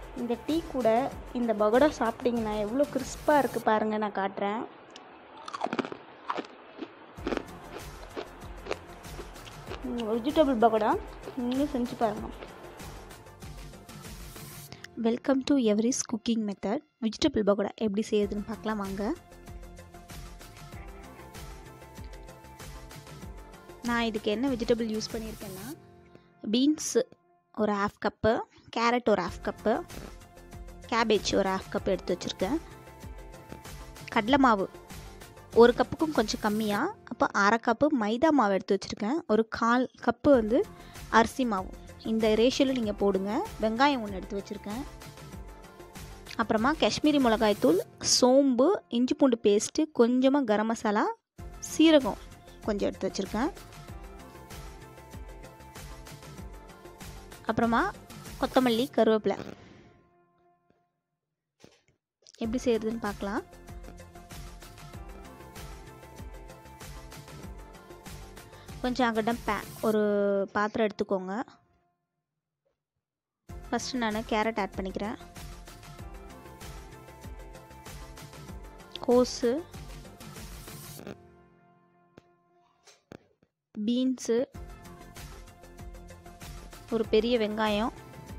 இந்த டீ கூட இந்த பகோடா சாப்பிட்டிங்கன்னா எவ்வளோ கிறிஸ்பாக இருக்குது பாருங்கள் நான் காட்டுறேன் வெஜிடபிள் பகோடா நீங்களும் செஞ்சு பாருங்கள் வெல்கம் டு எவரிஸ் குக்கிங் மெத்தட் வெஜிடபிள் பகோடா எப்படி செய்யுதுன்னு பார்க்கலாம் வாங்க நான் இதுக்கு என்ன வெஜிடபிள் யூஸ் பண்ணியிருக்கேன்னா பீன்ஸ் ஒரு ஹாஃப் கப்பு கேரட் ஒரு ஹாஃப் கப்பு கேபேஜ் ஒரு ஹாஃப் கப் எடுத்து வச்சுருக்கேன் கடலை மாவு ஒரு கப்புக்கும் கொஞ்சம் கம்மியாக அப்போ அரை கப்பு மைதா மாவு எடுத்து வச்சுருக்கேன் ஒரு கால் கப்பு வந்து அரிசி மாவு இந்த ரேஷியோவில் நீங்கள் போடுங்க வெங்காயம் ஒன்று எடுத்து வச்சுருக்கேன் அப்புறமா காஷ்மீரி மிளகாய் தூள் சோம்பு இஞ்சி பூண்டு பேஸ்ட்டு கொஞ்சமாக கரம் மசாலா சீரகம் கொஞ்சம் எடுத்து வச்சுருக்கேன் அப்புறமா கொத்தமல்லி கருவேப்பிலை எப்படி செய்கிறதுன்னு பார்க்கலாம் கொஞ்சம் அங்கடம் பே ஒரு பாத்திரம் எடுத்துக்கோங்க ஃபஸ்ட்டு நான் கேரட் ஆட் பண்ணிக்கிறேன் கோஸு பீன்ஸு ஒரு பெரிய வெங்காயம்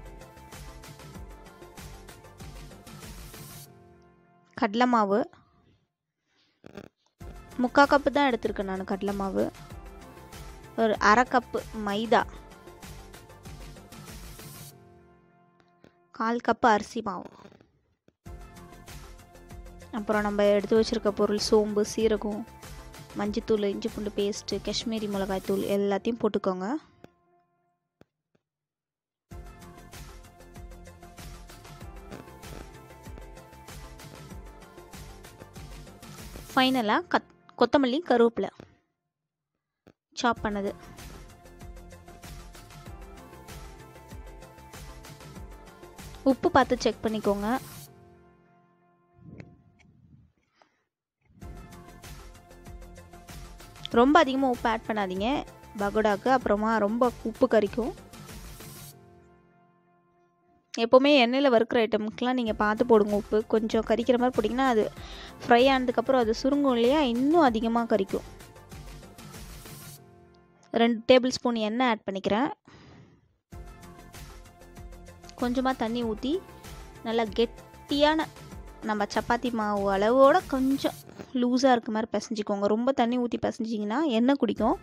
கடலை மாவு முக்கால் கப்பு தான் எடுத்திருக்கேன் நான் கடலை மாவு ஒரு அரை கப்பு மைதா கால் கப்பு அரிசி மாவு அப்புறம் நம்ம எடுத்து வச்சுருக்க பொருள் சோம்பு சீரகம் மஞ்சத்தூள் இஞ்சி பூண்டு பேஸ்ட்டு காஷ்மீரி மிளகாய் தூள் எல்லாத்தையும் போட்டுக்கோங்க ஃபைனலாக கத் கொத்தமல்லி கருவேப்பிலை சாப் பண்ணது உப்பு பார்த்து செக் பண்ணிக்கோங்க ரொம்ப அதிகமாக உப்பு ஆட் பண்ணாதீங்க பகோடாக்கு அப்புறமா ரொம்ப உப்பு கறிக்கும் எப்போவுமே எண்ணெயில் வறுக்கிற ஐட்டமுக்கெலாம் நீங்கள் பார்த்து போடுங்க உப்பு கொஞ்சம் கறிக்கிற மாதிரி போட்டிங்கன்னா அது ஃப்ரை ஆனதுக்கப்புறம் அது சுருங்கும் இல்லையா இன்னும் அதிகமாக கறிக்கும் ரெண்டு டேபிள் ஸ்பூன் எண்ணெய் ஆட் பண்ணிக்கிறேன் கொஞ்சமாக தண்ணி ஊற்றி நல்லா கெட்டியான நம்ம சப்பாத்தி மாவு அளவோட கொஞ்சம் லூஸாக இருக்க மாதிரி பிசைஞ்சிக்கோங்க ரொம்ப தண்ணி ஊற்றி பிசைஞ்சிங்கன்னா எண்ணெய் குடிக்கும்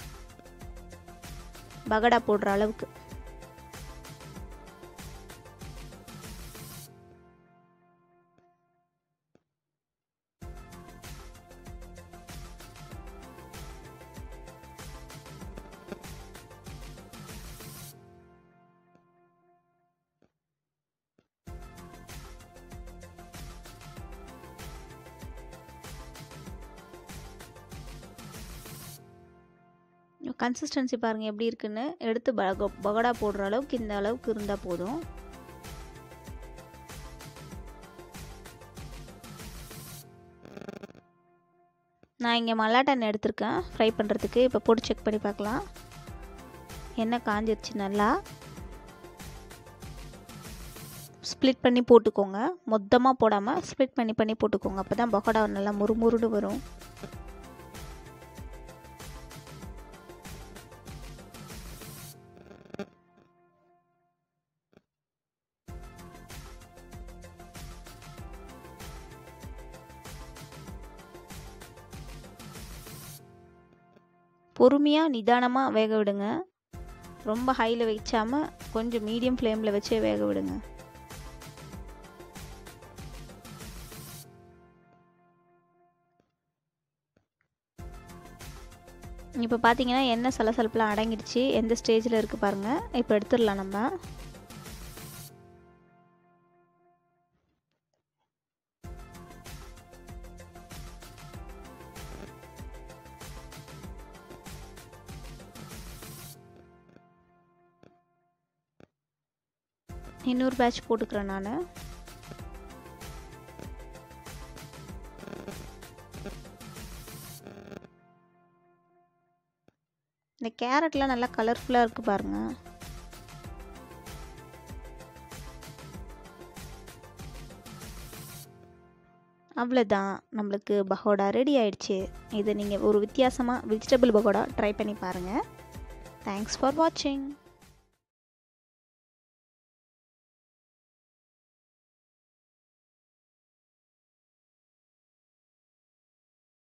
பகடா போடுற அளவுக்கு கன்சிஸ்டன்சி பாருங்கள் எப்படி இருக்குன்னு எடுத்து பக பகடா போடுற அளவுக்கு இந்த அளவுக்கு இருந்தால் போதும் நான் இங்கே மல்லாட்டன் எடுத்திருக்கேன் ஃப்ரை பண்ணுறதுக்கு இப்போ போட்டு செக் பண்ணி பார்க்கலாம் எண்ணெய் காஞ்சிருச்சு நல்லா ஸ்ப்ளிட் பண்ணி போட்டுக்கோங்க மொத்தமாக போடாமல் ஸ்ப்ளிட் பண்ணி பண்ணி போட்டுக்கோங்க அப்போ தான் பகோடா நல்லா முறுமுறுன்னு வரும் பொறுமையாக நிதானமாக வேக விடுங்க ரொம்ப ஹையில் வச்சாமல் கொஞ்சம் மீடியம் ஃப்ளேமில் வச்சே வேக விடுங்க இப்போ பார்த்தீங்கன்னா எண்ணெய் சலசலப்புலாம் அடங்கிடுச்சு எந்த ஸ்டேஜில் இருக்குது பாருங்கள் இப்போ எடுத்துடலாம் நம்ம இன்னொரு பேட்ச் போட்டுக்கிறேன் நான் இந்த கேரட்லாம் நல்லா கலர்ஃபுல்லாக இருக்குது பாருங்கள் அவ்வளோதான் நம்மளுக்கு பகோடா ரெடி ஆயிடுச்சு இது நீங்கள் ஒரு வித்தியாசமாக வெஜிடபிள் பகோடா ட்ரை பண்ணி பாருங்கள் தேங்க்ஸ் ஃபார் வாட்சிங்